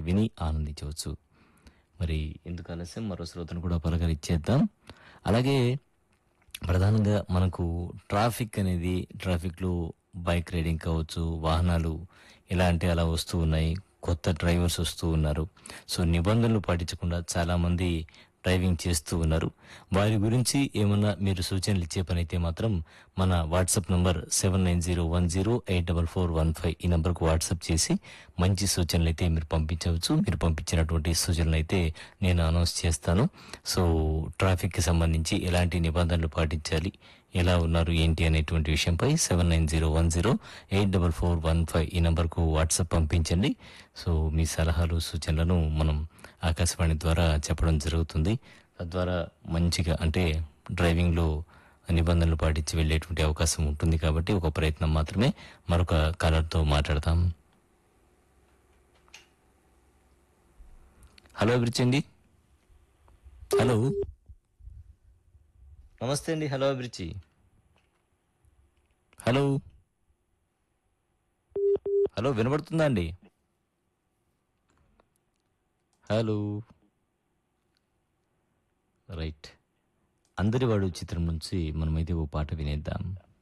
విని ఆనందించవచ్చు మరి ఎందుకు ఆలస్యం మరో శ్రోతను కూడా పలకరిచ్చేద్దాం అలాగే ప్రధానంగా మనకు ట్రాఫిక్ అనేది ట్రాఫిక్లో బైక్ రైడింగ్ కావచ్చు వాహనాలు ఎలా అంటే అలా వస్తూ ఉన్నాయి కొత్త డ్రైవర్స్ వస్తూ ఉన్నారు సో నిబంధనలు పాటించకుండా చాలా మంది డ్రైవింగ్ చేస్తూ ఉన్నారు వారి గురించి ఏమన్నా మీరు సూచనలు ఇచ్చే పని అయితే మాత్రం మన WhatsApp number seven nine zero one zero eight double four one five ఈ నంబర్కు వాట్సాప్ చేసి మంచి సూచనలు అయితే మీరు పంపించవచ్చు మీరు పంపించినటువంటి సూచనలు అయితే నేను అనౌన్స్ చేస్తాను సో ట్రాఫిక్కి సంబంధించి ఎలాంటి నిబంధనలు పాటించాలి ఎలా ఉన్నారు ఏంటి అనేటువంటి విషయంపై seven nine zero one zero eight double four one five ఈ నంబర్కు వాట్సాప్ పంపించండి సో మీ సలహాలు సూచనలను మనం ఆకాశవాణి ద్వారా చెప్పడం జరుగుతుంది తద్వారా మంచిగా అంటే డ్రైవింగ్లో నిబంధనలు పాటించి వెళ్ళేటువంటి అవకాశం ఉంటుంది కాబట్టి ఒక ప్రయత్నం మాత్రమే మరొక కాలర్తో మాట్లాడతాం హలో అభిరుచి అండి హలో నమస్తే అండి హలో అభిరుచి హలో హలో వినబడుతుందా అండి హలో రైట్ అందరి వాడు చిత్రం నుంచి మనమైతే ఓ పాట వినేద్దాం